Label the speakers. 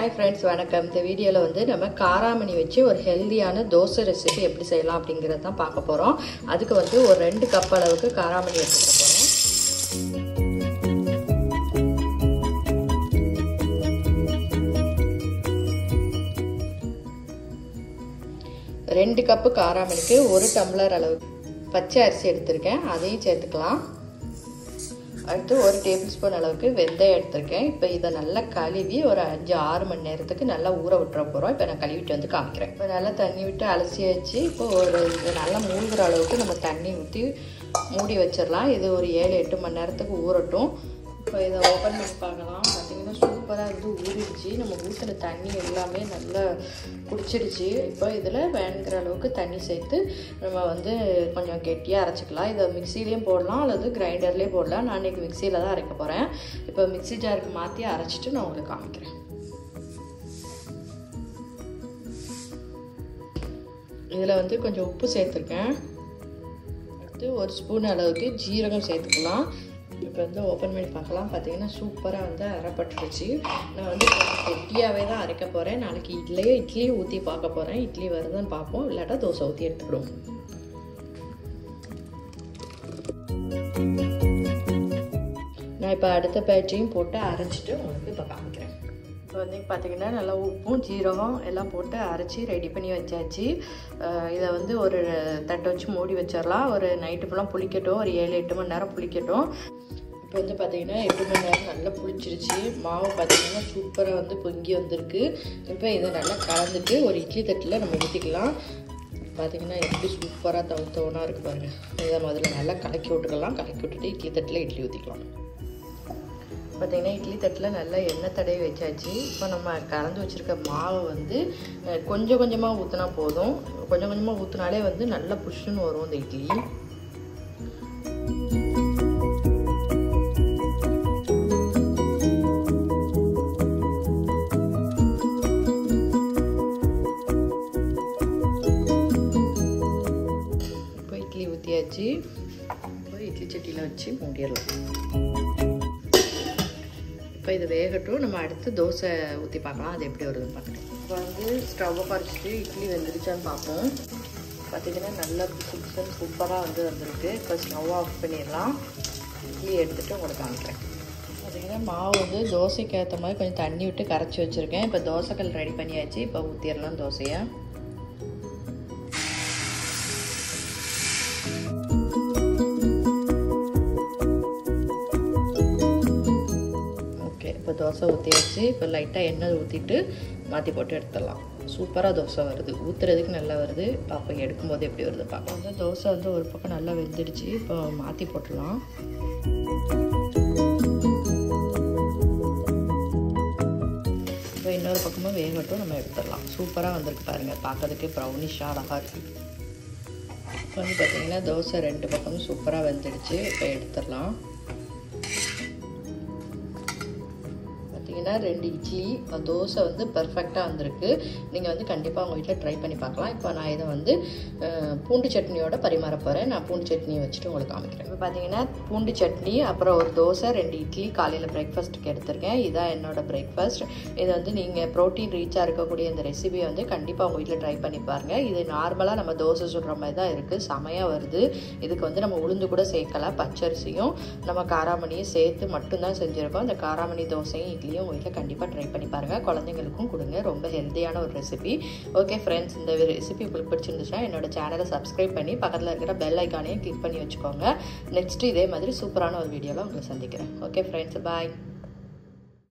Speaker 1: hi friends வணக்கம் இந்த வீடியோவில் வந்து நம்ம காராமணி வச்சு ஒரு ஹெல்தியான தோசை ரெசிபி எப்படி செய்யலாம் அப்படிங்கிறத தான் பார்க்க போகிறோம் அதுக்கு வந்து ஒரு ரெண்டு கப் அளவுக்கு காராமணி எடுத்துக்க போகிறோம் ரெண்டு கப்பு காராமணிக்கு ஒரு டம்ளர் அளவுக்கு பச்சை அரிசி எடுத்திருக்கேன் அதையும் சேர்த்துக்கலாம் அடுத்து ஒரு டேபிள் ஸ்பூன் அளவுக்கு வெந்தயம் எடுத்திருக்கேன் இப்போ இதை நல்லா கழுவி ஒரு அஞ்சு ஆறு மணி நேரத்துக்கு நல்லா ஊற விட்டுற போகிறோம் இப்போ நான் கழுவிட்டு வந்து காமிக்கிறேன் இப்போ நல்லா தண்ணி விட்டு அலசி வச்சு இப்போ ஒரு இது நல்லா மூழ்கிற அளவுக்கு நம்ம தண்ணி ஊற்றி மூடி வச்சிடலாம் இது ஒரு ஏழு எட்டு மணி நேரத்துக்கு ஊறட்டும் இப்போ இதை ஓப்பன் பண்ணி பார்க்கலாம் பார்த்தீங்கன்னா சூப்பராக வந்து ஊறிடுச்சு நம்ம ஊற்றின தண்ணி எல்லாமே நல்லா குடிச்சிடுச்சு இப்போ இதில் வேணுங்கிற அளவுக்கு தண்ணி சேர்த்து நம்ம வந்து கொஞ்சம் கெட்டியாக அரைச்சிக்கலாம் இதை மிக்சிலையும் போடலாம் அல்லது கிரைண்டர்லேயும் போடலாம் நான் இன்றைக்கி மிக்சியில் தான் அரைக்க போகிறேன் இப்போ மிக்சி ஜாருக்கு மாற்றி அரைச்சிட்டு நான் உங்களுக்கு காமிக்கிறேன் இதில் வந்து கொஞ்சம் உப்பு சேர்த்துருக்கேன் அடுத்து ஒரு ஸ்பூன் அளவுக்கு ஜீரகம் சேர்த்துக்கலாம் இப்போ வந்து ஓப்பன் பண்ணி பார்க்கலாம் பார்த்தீங்கன்னா சூப்பராக வந்து அரைப்பட்டுருச்சு நான் வந்து கொஞ்சம் கெட்டியாகவே தான் அரைக்க போகிறேன் நாளைக்கு இட்லியே இட்லி ஊற்றி பார்க்க போகிறேன் இட்லி வருதுன்னு பார்ப்போம் இல்லாட்டா தோசை ஊற்றி எடுத்துக்கிடுவோம் நான் இப்போ அடுத்த பேட்சையும் போட்டு அரைச்சிட்டு உங்களுக்கு இப்போ காமிக்கிறேன் இப்போ வந்து பார்த்தீங்கன்னா நல்லா உப்பும் ஜீரகம் எல்லாம் போட்டு அரைச்சி ரெடி பண்ணி வச்சாச்சு இதை வந்து ஒரு தட்டை வச்சு மூடி வச்சிடலாம் ஒரு நைட்டு ஃபுல்லாக புளிக்கட்டும் ஒரு ஏழு எட்டு மணி நேரம் புளிக்கட்டும் இப்போ வந்து பார்த்தீங்கன்னா எட்டு மணி நேரம் நல்லா புளிச்சிருச்சு மாவு பார்த்தீங்கன்னா சூப்பராக வந்து பொங்கி வந்திருக்கு இப்போ இதை நல்லா கலந்துட்டு ஒரு இட்லி தட்டில் நம்ம ஊற்றிக்கலாம் பார்த்தீங்கன்னா எப்படி சூப்பராக தவு தவனாக இருக்குது பாருங்கள் இதை முதல்ல நல்லா கலக்கி விட்டுக்கலாம் கலக்கி விட்டுட்டு இட்லி தட்டில் இட்லி ஊற்றிக்கலாம் பார்த்திங்கன்னா இட்லி தட்டில் நல்லா எண்ணெய் தடவி வச்சாச்சு இப்போ நம்ம கலந்து வச்சுருக்க மாவை வந்து கொஞ்சம் கொஞ்சமாக ஊற்றினா போதும் கொஞ்சம் கொஞ்சமாக ஊற்றினாலே வந்து நல்லா புஷ்ஷுன்னு வரும் இந்த இட்லி இப்போ இட்லி ஊற்றியாச்சு இப்போ இட்லி சட்டியில் வச்சு மூடிடலாம் இப்போ இது வேகட்டும் நம்ம அடுத்து தோசை ஊற்றி பார்க்கலாம் அது எப்படி வருதுன்னு பார்க்கலாம் இப்போ வந்து ஸ்டவ்வை குறைச்சிட்டு இட்லி வெந்துருச்சான்னு பார்ப்போம் பார்த்திங்கன்னா நல்லா புசு புசுன்னு சூப்பராக வந்து வந்திருக்கு இப்போ ஸ்டவ் ஆஃப் பண்ணிடலாம் இட்லி எடுத்துகிட்டு உங்களுக்கு காமிக்கிறேன் பார்த்திங்கன்னா மாவு வந்து தோசைக்கு ஏற்ற மாதிரி கொஞ்சம் தண்ணி விட்டு கரைச்சி வச்சுருக்கேன் இப்போ தோசைக்கல் ரெடி பண்ணியாச்சு இப்போ ஊற்றிடலாம் தோசையை ஓகே இப்போ தோசை ஊற்றியாச்சு இப்போ லைட்டாக எண்ணெய் ஊற்றிட்டு மாற்றி போட்டு எடுத்துடலாம் சூப்பராக தோசை வருது ஊற்றுறதுக்கு நல்லா வருது பார்ப்போம் எடுக்கும்போது எப்படி வருது பார்ப்போம் வந்து தோசை வந்து ஒரு பக்கம் நல்லா வெந்துடுச்சு இப்போ மாற்றி போட்டுடலாம் இப்போ இன்னொரு பக்கமும் வேகட்டும் நம்ம எடுத்துடலாம் சூப்பராக வந்திருக்கு பாருங்கள் பார்க்கறதுக்கு ப்ரௌனிஷாக அழகாக இருக்குது இப்போ வந்து பார்த்திங்கன்னா தோசை ரெண்டு பக்கமும் சூப்பராக வெந்துடுச்சு இப்போ எடுத்துடலாம் பார்த்தீங்கன்னா ரெண்டு இட்லி தோசை வந்து பர்ஃபெக்டாக வந்திருக்கு நீங்கள் வந்து கண்டிப்பாக உங்கள் வீட்டில் ட்ரை பண்ணி பார்க்கலாம் இப்போ நான் இதை வந்து பூண்டு சட்னியோட பரிமாற போகிறேன் நான் பூண்டு சட்னியை வச்சுட்டு உங்களுக்கு காமிக்கிறேன் இப்போ பார்த்தீங்கன்னா பூண்டு சட்னி அப்புறம் ஒரு தோசை ரெண்டு இட்லி காலையில் பிரேக்ஃபாஸ்ட்டுக்கு எடுத்திருக்கேன் இதுதான் என்னோடய பிரேக்ஃபாஸ்ட் இது வந்து நீங்கள் ப்ரோட்டீன் ரீச்சாக இருக்கக்கூடிய இந்த ரெசிபியை வந்து கண்டிப்பாக உங்கள் வீட்டில் ட்ரை பண்ணி பாருங்கள் இது நார்மலாக நம்ம தோசை சுடுற மாதிரி தான் இருக்குது செமையாக வருது இதுக்கு வந்து நம்ம உளுந்து கூட சேர்க்கலாம் பச்சரிசியும் நம்ம காராமணியும் சேர்த்து மட்டும்தான் செஞ்சுருக்கோம் இந்த காராமணி தோசையும் இட்லியும் உங்கள் வீட்டில் கண்டிப்பாக ட்ரை பண்ணி பாருங்கள் குழந்தைங்களுக்கும் கொடுங்க ரொம்ப ஹெல்த்தியான ஒரு ரெசிபி ஓகே ஃப்ரெண்ட்ஸ் இந்த ரெசிபி உங்களுக்கு பிடிச்சிருந்துச்சுன்னா என்னோட சேனலை சப்ஸ்கிரைப் பண்ணி பக்கத்தில் இருக்கிற பெல் ஐக்கானையும் கிளிக் பண்ணி வச்சுக்கோங்க நெக்ஸ்ட்டு இதே மாதிரி சூப்பரான ஒரு வீடியோவில் உங்களை சந்திக்கிறேன் ஓகே ஃப்ரெண்ட்ஸ் பாய்